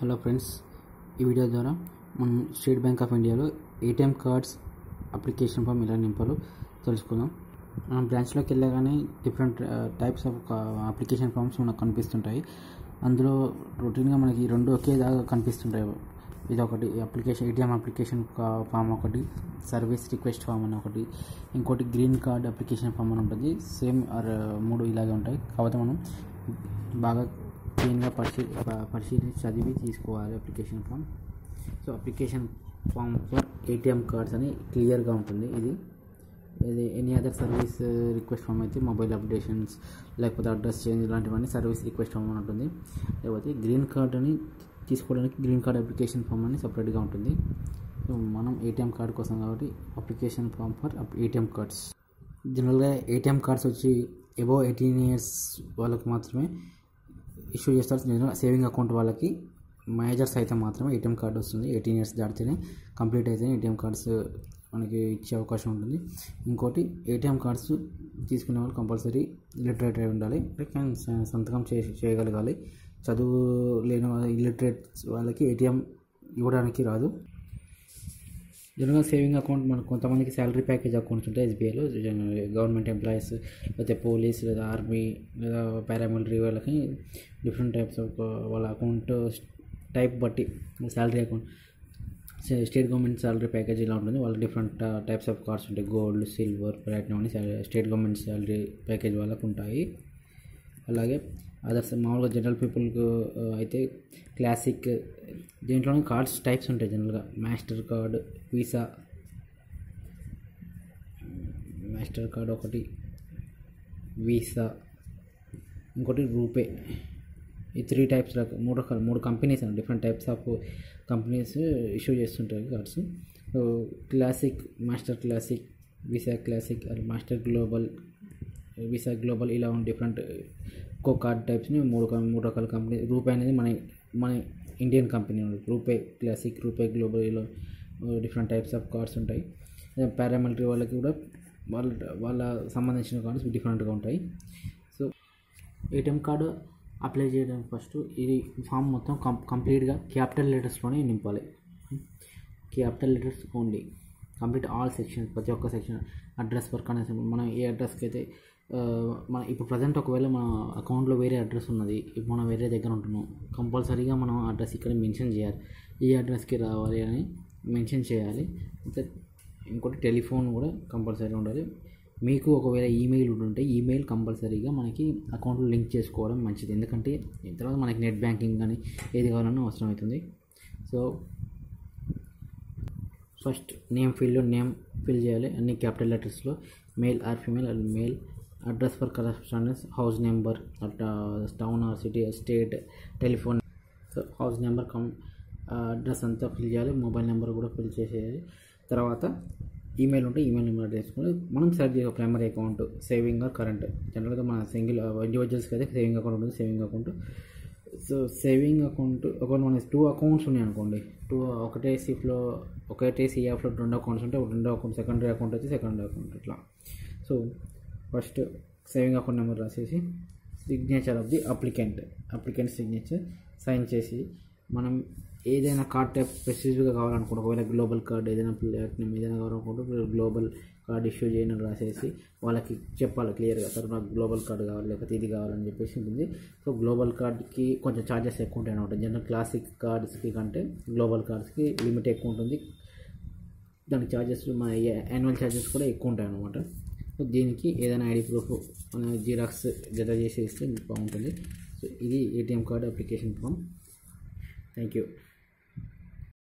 hello friends ఈ video ద్వారా మనం స్టేట్ బ్యాంక్ ఆఫ్ ఇండియాలో ఏటీఎం కార్డ్స్ అప్లికేషన్ ఫామ్ ఎలా నింపాలో తెలుసుకుందాం మనం బ్రాంచ్లోకి వెళ్ళగానే different types of application forms మనకు కనిపిస్తుంటాయి అందులో రొటీన్గా మనకి రెండు ఒకేలాగా కనిపిస్తుంటాయి ఇది ఒకటి అప్లికేషన్ ఏటీఎం అప్లికేషన్ ఫామ్ ఒకటి సర్వీస్ రిక్వెస్ట్ ఫామ్ అని ఒకటి ఇంకోటి గ్రీన్ కార్డ్ అప్లికేషన్ ఫామ్ అని ఉంటుంది సేమ్ ఆర్ మూడు ఇలాగే ఉంటాయి కాకపోతే మనం బాగా క్లీన్గా పరిశీ పరిశీలించి చదివి తీసుకోవాలి application form so application form for ATM cards అని క్లియర్గా ఉంటుంది ఇది ఇది any other service request form అయితే మొబైల్ అప్డేషన్స్ లేకపోతే అడ్రస్ చేంజ్ ఇలాంటివన్నీ సర్వీస్ రిక్వెస్ట్ ఫామ్ అని ఉంటుంది లేకపోతే గ్రీన్ కార్డ్ అని తీసుకోవడానికి గ్రీన్ కార్డ్ అప్లికేషన్ ఫామ్ అని సపరేట్గా ఉంటుంది సో మనం ఏటీఎం కార్డ్ కోసం కాబట్టి application form for ATM cards జనరల్గా ఏటీఎం కార్డ్స్ వచ్చి ఎబో ఎయిటీన్ ఇయర్స్ వాళ్ళకి మాత్రమే ఇష్యూ చేస్తారు జనరల్ సేవింగ్ అకౌంట్ వాళ్ళకి మేజర్స్ అయితే మాత్రమే ఏటీఎం కార్డు వస్తుంది ఎయిటీన్ ఇయర్స్ దాటితేనే కంప్లీట్ అయితేనే ఏటీఎం కార్డ్స్ మనకి ఇచ్చే అవకాశం ఉంటుంది ఇంకోటి ఏటీఎం కార్డ్స్ తీసుకునే వాళ్ళు కంపల్సరీ ఇలిటరేట్ అయి ఉండాలి సంతకం చే చేయగలగాలి చదువు లేని ఇల్లిటరేట్ వాళ్ళకి ఏటీఎం ఇవ్వడానికి రాదు జనరల్గా సేవింగ్ అకౌంట్ మనకు కొంతమందికి శాలరీ ప్యాకేజ్ అకౌంట్స్ ఉంటాయి ఎస్బీఐలో గవర్నమెంట్ ఎంప్లాయీస్ లేకపోతే పోలీస్ లేదా ఆర్మీ లేదా పారామిలిటరీ వాళ్ళకి డిఫరెంట్ టైప్స్ ఆఫ్ వాళ్ళ అకౌంట్ టైప్ బట్టి salary account state government salary package ఇలా ఉంటుంది వాళ్ళకి డిఫరెంట్ టైప్స్ ఆఫ్ కార్డ్స్ ఉంటాయి గోల్డ్ సిల్వర్ ప్లాటినం అని స్టేట్ గవర్నమెంట్ శాలరీ ప్యాకేజ్ వాళ్ళకు ఉంటాయి అలాగే అదర్స్ మామూలుగా జనరల్ పీపుల్కి అయితే క్లాసిక్ దీంట్లోనే కార్డ్స్ టైప్స్ ఉంటాయి జనరల్గా master card visa master card ఒకటి వీసా ఇంకోటి రూపే ఈ త్రీ టైప్స్ మూడు రకాల మూడు కంపెనీస్ అండి different types of companies issue చేస్తుంటాయి cards so classic master classic visa classic master global visa global ఇలా ఉన్న డిఫరెంట్ ఒక్కో కార్డ్ టైప్స్ని మూడు మూడు రకాల కంపెనీ రూపే అనేది మన మన Indian company RuPay classic RuPay global ఇలా డిఫరెంట్ టైప్స్ ఆఫ్ కార్డ్స్ ఉంటాయి పారామిలిటరీ వాళ్ళకి కూడా వాళ్ళ వాళ్ళ సంబంధించిన కార్డ్స్ డిఫరెంట్గా ఉంటాయి సో ఏటీఎం కార్డు అప్లై చేయడానికి ఫస్ట్ ఇది ఫామ్ మొత్తం కం కంప్లీట్గా క్యాపిటల్ లెటర్స్లోనే నింపాలి capital letters only complete all sections ప్రతి ఒక్క సెక్షన్ అడ్రస్ వర్క్ అనేసి మనం ఏ అడ్రస్కి అయితే మన ఇప్పుడు ప్రజెంట్ ఒకవేళ మన అకౌంట్లో వేరే అడ్రస్ ఉన్నది ఇప్పుడు మనం వేరే దగ్గర ఉంటున్నాం కంపల్సరీగా మనం అడ్రస్ ఇక్కడ మెన్షన్ చేయాలి ఈ అడ్రస్కి రావాలి అని మెన్షన్ చేయాలి ఇంకా ఇంకోటి టెలిఫోన్ కూడా కంపల్సరీ ఉండాలి మీకు ఒకవేళ ఈమెయిల్ ఉంటే ఈమెయిల్ కంపల్సరీగా మనకి అకౌంట్లో లింక్ చేసుకోవడం మంచిది ఎందుకంటే తర్వాత మనకి నెట్ బ్యాంకింగ్ కానీ ఏది కావాలన్నా అవసరం అవుతుంది సో ఫస్ట్ నేమ్ ఫీల్డ్లో నేమ్ ఫిల్ చేయాలి అన్ని క్యాపిటల్ లెటర్స్లో male or female male address for correspondence house number town or city state telephone so house number cum address అంతా ఫిల్ చేయాలి మొబైల్ నెంబర్ కూడా ఫిల్ చేసేయాలి తర్వాత ఈమెయిల్ ఉంటే ఈమెయిల్ నెంబర్ వేసుకొని మనం సెలెక్ట్ చేయాలి ప్రైమరీ అకౌంట్ సేవింగ్ కరెంట్ జనరల్గా మన సింగిల్ ఇండివిజువల్స్కి అయితే సేవింగ్ అకౌంట్ ఉంటుంది saving account so saving account account మన టూ అకౌంట్స్ ఉన్నాయి అనుకోండి టూ ఒకటే సిఫ్లో ఒకటే సిఎఫ్లో రెండు అకౌంట్స్ ఉంటే రెండో అకౌంట్ సెకండరీ అకౌంట్ అయితే సెకండరీ అకౌంట్ ఇట్లా so first saving account number రాసేసి signature of the applicant applicant signature sign చేసి మనం ఏదైనా కార్డ్ టైప్ స్పెసిఫిక్గా కావాలనుకుంటే ఒకవేళ గ్లోబల్ కార్డ్ ఏదైనా ప్లాటినం ఏదైనా కావాలనుకుంటే గ్లోబల్ కార్డ్ ఇష్యూ చేయడం రాసేసి వాళ్ళకి చెప్పాలి క్లియర్గా సార్ నాకు గ్లోబల్ కార్డ్ కావాలి లేకపోతే ఇది కావాలని చెప్పేసి ఉంటుంది సో గ్లోబల్ కార్డ్కి కొంచెం ఛార్జెస్ ఎక్కువ ఉంటాయి అనమాట జనరల్ క్లాసిక్ కార్డ్స్కి కంటే గ్లోబల్ కార్డ్స్కి లిమిట్ ఎక్కువ ఉంటుంది దానికి ఛార్జెస్ మన యాన్యువల్ ఛార్జెస్ కూడా ఎక్కువ ఉంటాయి అనమాట సో దీనికి ఏదైనా ఐడి ప్రూఫ్ జిరాక్స్ జత చేసి ఇస్తే బాగుంటుంది సో ఇది ATM card application form thank you